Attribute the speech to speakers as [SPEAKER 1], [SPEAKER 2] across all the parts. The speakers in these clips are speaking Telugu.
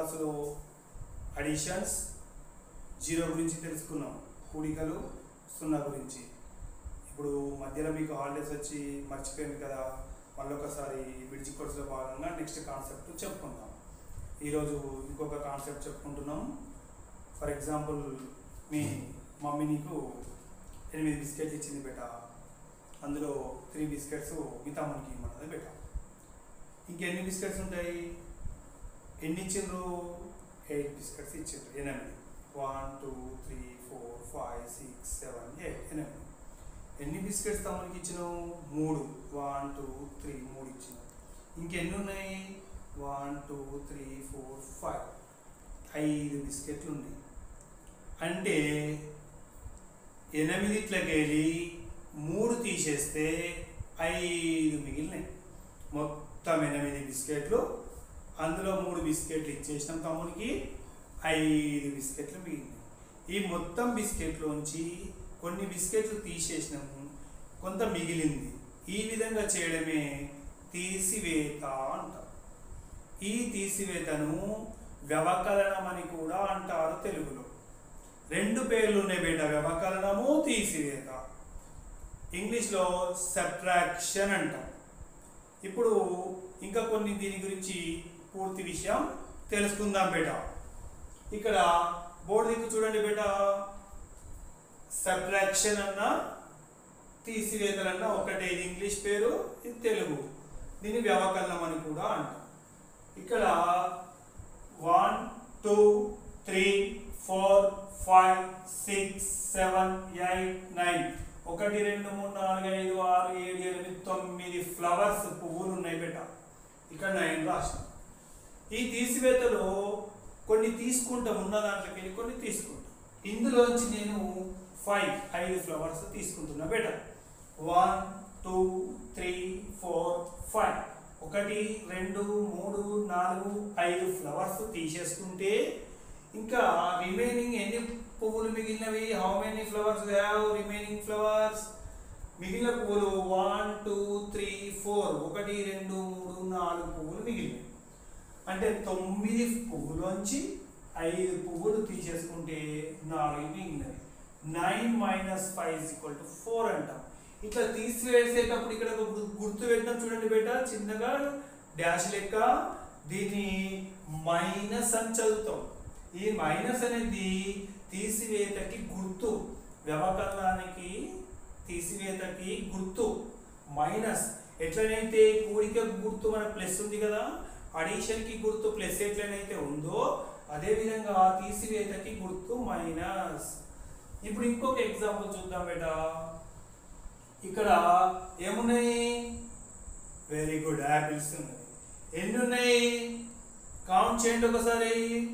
[SPEAKER 1] క్లాసులో అడిషన్స్ జీరో గురించి తెలుసుకున్నాం కూడికలు సున్నా గురించి ఇప్పుడు మధ్యలో మీకు హాలిడేస్ వచ్చి మర్చిపోయింది కదా మళ్ళీ ఒకసారి బ్రిడ్జ్ కోర్సులో భాగంగా నెక్స్ట్ కాన్సెప్ట్ చెప్పుకుందాం ఈరోజు ఇంకొక కాన్సెప్ట్ చెప్పుకుంటున్నాం ఫర్ ఎగ్జాంపుల్ మీ మమ్మీ నీకు ఎనిమిది బిస్కెట్లు ఇచ్చింది బేట అందులో త్రీ బిస్కెట్స్ మీ తమ్మునికి ఇమ్మన్నది బేట ఇంకెన్ని బిస్కెట్స్ ఉంటాయి ఎన్ని ఇచ్చిండ్రు ఎయిట్ బిస్కెట్స్ ఇచ్చిండ్రు ఎనిమిది one two three four five six seven eight ఎనిమిది ఎన్ని బిస్కెట్స్ తమ్మునికి ఇచ్చినావు మూడు వన్ టూ త్రీ మూడు ఇచ్చినావు ఇంకెన్ని ఉన్నాయి one two three four five ఐదు బిస్కెట్లు ఉన్నాయి అంటే ఎనిమిదిట్లకి వెళ్ళి మూడు తీసేస్తే ఐదు మిగిలినాయి మొత్తం ఎనిమిది బిస్కెట్లు అందులో మూడు బిస్కెట్లు ఇచ్చేసినాం తమ్మునికి ఐదు బిస్కెట్లు మిగిలినాయి ఈ మొత్తం బిస్కెట్లోంచి కొన్ని బిస్కెట్లు తీసేసినాము కొంత మిగిలింది ఈ విధంగా చేయడమే తీసివేత అంటారు ఈ తీసివేతను వ్యవకలనం అని కూడా అంటారు తెలుగులో రెండు పేర్లు ఉన్నాయి బేట వ్యవకలనము తీసివేత ఇంగ్లీష్లో సబ్ట్రాక్షన్ అంటాం ఇప్పుడు ఇంకా కొన్ని దీని గురించి పూర్తి విషయం తెలుసుకుందాం బేట ఇక్కడ బోర్డు దిక్కు చూడండి బేట సబ్ట్రాక్షన్ అన్న తీసివేతలన్న ఒకటే ఇది ఇంగ్లీష్ పేరు ఇది తెలుగు దీన్ని వ్యవకలనం అని కూడా అంటాం ఇక్కడ one two three four five six seven eight nine ఒకటి రెండు మూడు నాలుగు ఐదు ఆరు ఏడు ఎనిమిది తొమ్మిది ఫ్లవర్స్ పువ్వులు ఉన్నాయి బేట ఇక్కడ నైన్ రాసిన ఈ తీసివేతలో కొన్ని తీసుకుంటాం ఉన్న దాంట్లోకి వెళ్ళి కొన్ని తీసుకుంటాం ఇందులోంచి నేను ఫైవ్ ఐదు ఫ్లవర్స్ తీసుకుంటున్నా బేట one two three four five ఒకటి రెండు మూడు నాలుగు ఐదు ఫ్లవర్స్ తీసేసుకుంటే ఇంకా రిమైనింగ్ ఎన్ని పువ్వులు మిగిలినవి how many flowers have remaining flowers మిగిలిన పువ్వులు వన్ టూ త్రీ ఫోర్ ఒకటి రెండు మూడు నాలుగు పువ్వులు మిగిలినవి అంటే తొమ్మిది పువ్వులోంచి ఐదు పువ్వులు తీసేసుకుంటే నాలుగు మిగిలినవి nine minus five equal to four అంటాం ఇట్లా తీసివేసేటప్పుడు ఇక్కడ ఒక గు- గుర్తు పెట్టినాం చూడండి బేట చిన్నగా డాష్ లెక్క దీన్ని మైనస్ అని చదువుతాం ఈ మైనస్ అనేది తీసివేతకి గుర్తు వ్యవకలనానికి తీసివేతకి గుర్తు మైనస్ ఎట్లనైతే కూడిక గుర్తు మన ప్లస్ ఉంది కదా అడిషన్ కి గుర్తు ప్లస్ ఎట్లనైతే ఉందో అదే విధంగా తీసివేతకి గుర్తు మైనస్ ఇప్పుడు ఇంకొక ఎగ్జాంపుల్ చూద్దాం బేటా ఇక్కడ ఏమున్నాయి వెరీ గుడ్ యాపిల్స్ ఉన్నాయి ఎన్ని ఉన్నాయి కౌంట్ చేయండి ఒకసారి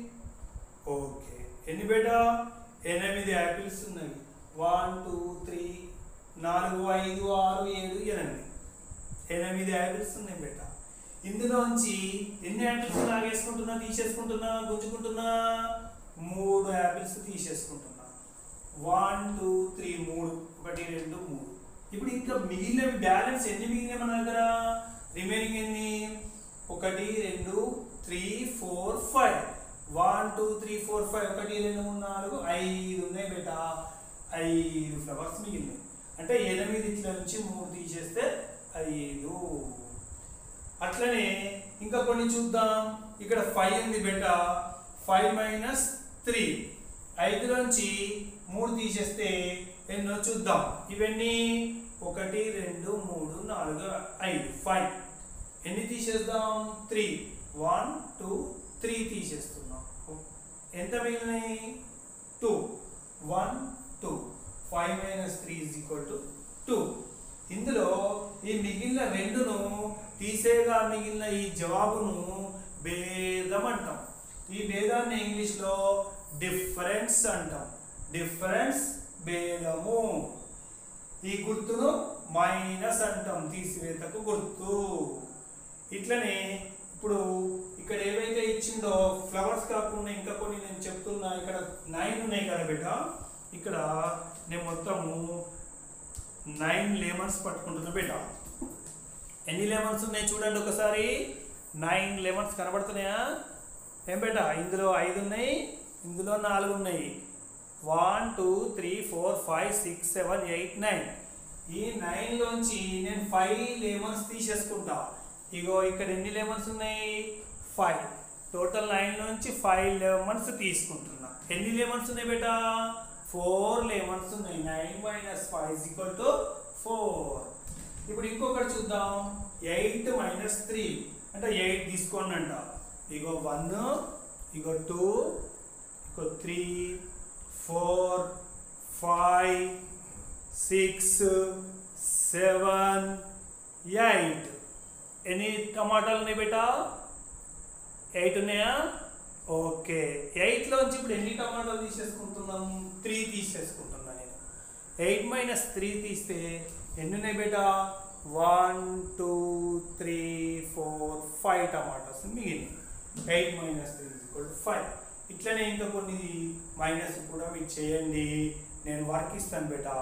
[SPEAKER 1] ఓకే ఎన్ని బేటా ఎనిమిది యాపిల్స్ ఉన్నాయి వన్ టూ త్రీ నాలుగు ఐదు ఆరు ఏడు ఎనిమిది ఎనిమిది యాపిల్స్ ఉన్నాయి బేట ఇందులోంచి ఎన్ని యాపిల్స్ లాగేసుకుంటున్నా తీసేసుకుంటున్నా గుంజుకుంటున్నా మూడు యాపిల్స్ తీసేసుకుంటున్నా వన్ టూ త్రీ మూడు ఒకటి రెండు మూడు ఇప్పుడు ఇంకా మిగిలిన బ్యాలెన్స్ ఎన్ని మిగిలినాయి మన దగ్గర రిమైనింగ్ ఎన్ని ఒకటి రెండు three four five one two three four five ఒకటి రెండు మూడు నాలుగు ఐదు ఉన్నాయి బేట ఐదు ఫ్లవర్స్ మిగిలినాయి అంటే ఎనిమిది ఇట్ల నుంచి మూడు తీసేస్తే ఐదు అట్లనే ఇంకా కొన్ని చూద్దాం ఇక్కడ ఫైవ్ ఉంది బెట ఫైవ్ మైనస్ త్రీ ఐదులోంచి మూడు తీసేస్తే ఎన్నో చూద్దాం ఇవన్నీ ఒకటి రెండు మూడు నాలుగు ఐదు ఫైవ్ ఎన్ని తీసేద్దాం త్రీ వన్ టూ త్రీ తీసేస్తున్నాం ఎంత మిగిలినాయి two one two five minus three is equal to two ఇందులో ఈ మిగిలిన రెండును తీసేగా మిగిలిన ఈ జవాబును భేదం అంటాం ఈ భేదాన్ని ఇంగ్లీష్లో డిఫరెన్స్ అంటాం డిఫరెన్స్ భేదము ఈ గుర్తును మైనస్ అంటాం తీసివేతకు గుర్తు ఇట్లనే ఇప్పుడు ఇక్కడ ఏవైతే ఇచ్చిందో ఫ్లవర్స్ కాకుండా ఇంకా కొన్ని నేను చెప్తున్నా ఇక్కడ నైన్ ఉన్నాయి కదా బిడ్డ ఇక్కడ నేను మొత్తము నైన్ లెమన్స్ పట్టుకుంటున్నా బిడ్డ ఎన్ని లెమన్స్ ఉన్నాయి చూడండి ఒకసారి నైన్ లెమన్స్ కనబడుతున్నాయా ఏం బేట ఇందులో ఐదు ఉన్నాయి ఇందులో నాలుగు ఉన్నాయి one two three four five six seven eight nine ఈ నైన్లోంచి నేను ఫైవ్ లెమన్స్ తీసేసుకుంటా ఇగో ఇక్కడ ఎన్ని లెమన్స్ ఉన్నాయి ఫైవ్ టోటల్ నైన్ నుంచి ఫైవ్ లెమన్స్ తీసుకుంటున్నా ఎన్ని లెమన్స్ ఉన్నాయి బేటా ఫోర్ లెమన్స్ ఉన్నాయి nine minus five is equal to four ఇప్పుడు ఇంకొకటి చూద్దాం ఎయిట్ మైనస్ త్రీ అంటే ఎయిట్ తీసుకోండి అంట ఇగో వన్ ఇగో టూ ఇగో three four five six seven eight ఎన్ని టమాటాలు ఉన్నాయి బేటా ఎయిట్ ఉన్నాయా ఓకే ఎయిట్లోంచి ఇప్పుడు ఎన్ని టమాటాలు తీసేసుకుంటున్నాం త్రీ తీసేసుకుంటున్నా నేను ఎయిట్ మైనస్ త్రీ తీస్తే ఎన్ని ఉన్నాయి బేటా one two three four five tomatoes మిగిలిన eight minus three equal to five ఇట్లనే ఇంకా కొన్ని మైనస్ కూడా మీరు చేయండి నేను వర్క్ ఇస్తాను బేటా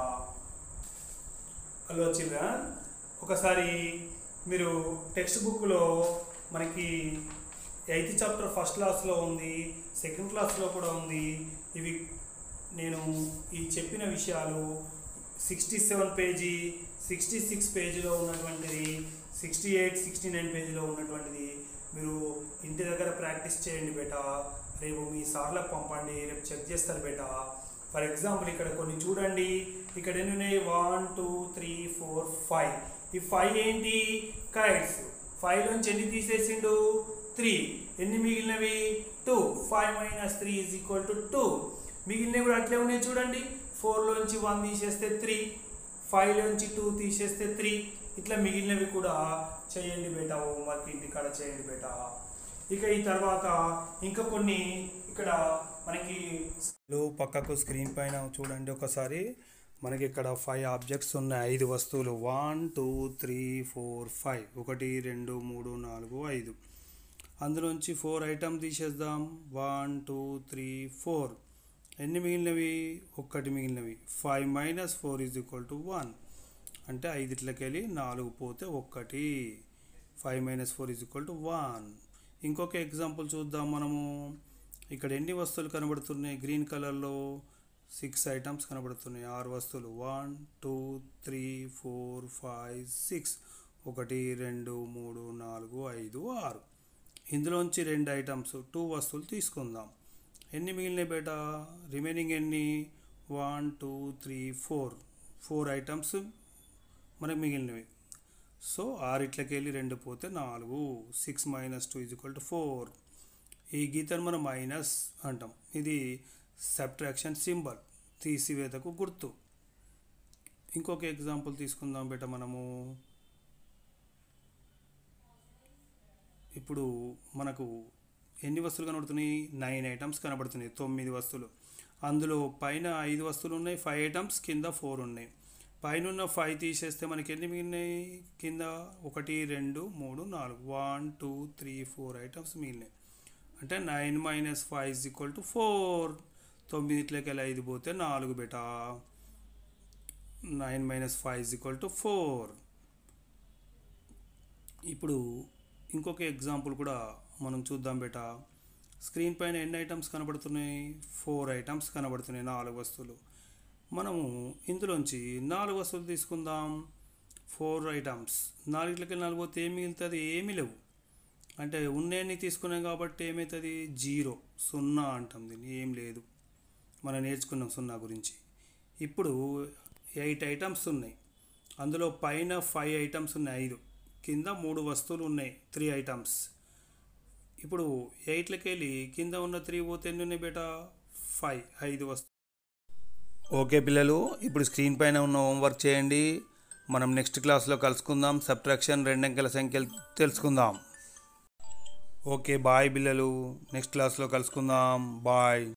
[SPEAKER 1] హలో వచ్చిందా ఒకసారి మీరు టెక్స్ట్ బుక్లో మనకి ఎయిత్ చాప్టర్ ఫస్ట్ క్లాస్లో ఉంది సెకండ్ క్లాస్లో కూడా ఉంది ఇవి నేను ఈ చెప్పిన విషయాలు sixty seven page sixty six పేజీలో ఉన్నటువంటిది సిక్స్టీ ఎయిట్ సిక్స్టీ నైన్ పేజీలో ఉన్నటువంటిది మీరు ఇంటి దగ్గర ప్రాక్టీస్ చేయండి బేటా రేపు మీ సార్లకు పంపండి రేపు చెక్ చేస్తారు బేటా ఫర్ ఎగ్జాంపుల్ ఇక్కడ కొన్ని చూడండి ఇక్కడ ఎన్ని ఉన్నాయి one two three four five ఈ ఫైవ్ ఏంటి కైట్స్ ఫైవ్ నుంచి ఎన్ని తీసేసిండు త్రీ ఎన్ని మిగిలినవి two five minus three is equal to two మిగిలినవి కూడా అట్లే ఉన్నాయి చూడండి ఫోర్లోంచి వన్ తీసేస్తే త్రీ ఫైవ్లోంచి టూ తీసేస్తే త్రీ ఇట్లా మిగిలినవి కూడా చేయండి బేటా హోంవర్క్ ఇంటికాడ చేయండి బేటా ఇక ఈ తర్వాత ఇంకా కొన్ని ఇక్కడ మనకి పక్కకు స్క్రీన్ పైన చూడండి ఒకసారి మనకి ఇక్కడ ఫైవ్ ఆబ్జెక్ట్స్ ఉన్నాయి ఐదు వస్తువులు one two three four five ఒకటి రెండు మూడు నాలుగు ఐదు అందులోంచి ఫోర్ ఐటమ్ తీసేద్దాం వన్ టూ త్రీ ఫోర్ ఎన్ని మిగిలినవి ఒక్కటి మిగిలినవి five minus four is equal to one అంటే ఐదిట్లకి వెళ్ళి నాలుగు పోతే ఒక్కటి five minus four is equal to one ఇంకొక ఎగ్జాంపుల్ చూద్దాం మనము ఇక్కడ ఎన్ని వస్తువులు కనబడుతున్నాయి గ్రీన్ కలర్లో సిక్స్ ఐటమ్స్ కనబడుతున్నాయి ఆరు వస్తువులు one two three four five six ఒకటి రెండు మూడు నాలుగు ఐదు ఆరు ఇందులోంచి రెండు ఐటమ్స్ టూ వస్తువులు తీసుకుందాం ఎన్ని మిగిలినాయి బేటా రిమైనింగ్ ఎన్ని one two three four four items మనకు మిగిలినవి సో ఆరిట్లకి వెళ్ళి రెండు పోతే నాలుగు six minus two is equal to four ఈ గీతను మనం మైనస్ అంటాం ఇది సబ్ట్రాక్షన్ సింబల్ తీసివేతకు గుర్తు ఇంకొక ఎగ్జాంపుల్ తీసుకుందాం బేట మనము ఇప్పుడు మనకు ఎన్ని వస్తువులు కనబడుతున్నాయి నైన్ ఐటమ్స్ కనబడుతున్నాయి తొమ్మిది వస్తువులు అందులో పైన ఐదు వస్తువులు ఉన్నాయి ఫైవ్ ఐటమ్స్ కింద ఫోర్ ఉన్నాయి పైన ఉన్న ఫైవ్ తీసేస్తే మనకి ఎన్ని మిగిలినాయి కింద ఒకటి రెండు మూడు నాలుగు one two three four items మిగిలినాయి అంటే nine minus five is equal to four తొమ్మిదిట్లోకి వెళ్ళి ఐదు పోతే నాలుగు బేటా nine minus five is equal to four ఇప్పుడు ఇంకొక ఎగ్జాంపుల్ కూడా మనం చూద్దాం బేటా స్క్రీన్ పైన ఎన్ని ఐటమ్స్ కనబడుతున్నాయి ఫోర్ ఐటమ్స్ కనబడుతున్నాయి నాలుగు వస్తువులు మనము ఇందులోంచి నాలుగు వస్తువులు తీసుకుందాం ఫోర్ ఐటమ్స్ నాలుగిట్లకి నాలుగు పోతే ఏం మిగులుతుంది ఏమీ లేవు అంటే ఉన్నన్ని తీసుకున్నాం కాబట్టి ఏమవుతుంది జీరో సున్నా అంటాం దీన్ని ఏం లేదు మనం నేర్చుకున్నాం సున్నా గురించి ఇప్పుడు ఎయిట్ ఐటమ్స్ ఉన్నాయి అందులో పైన ఫైవ్ ఐటమ్స్ ఉన్నాయి ఐదు కింద మూడు వస్తువులు ఉన్నాయి త్రీ ఐటమ్స్ ఇప్పుడు ఎయిట్లకి వెళ్ళి కింద ఉన్న త్రీ పోతే ఎన్ని ఉన్నాయి బేటా ఫైవ్ ఐదు వస్తువులు ఓకే పిల్లలు ఇప్పుడు స్క్రీన్ పైన ఉన్న హోంవర్క్ చేయండి మనం నెక్స్ట్ క్లాస్లో కలుసుకుందాం సబ్ట్రాక్షన్ రెండంకెల సంఖ్యలు తెలుసుకుందాం ఓకే బాయ్ పిల్లలు నెక్స్ట్ క్లాస్లో కలుసుకుందాం బాయ్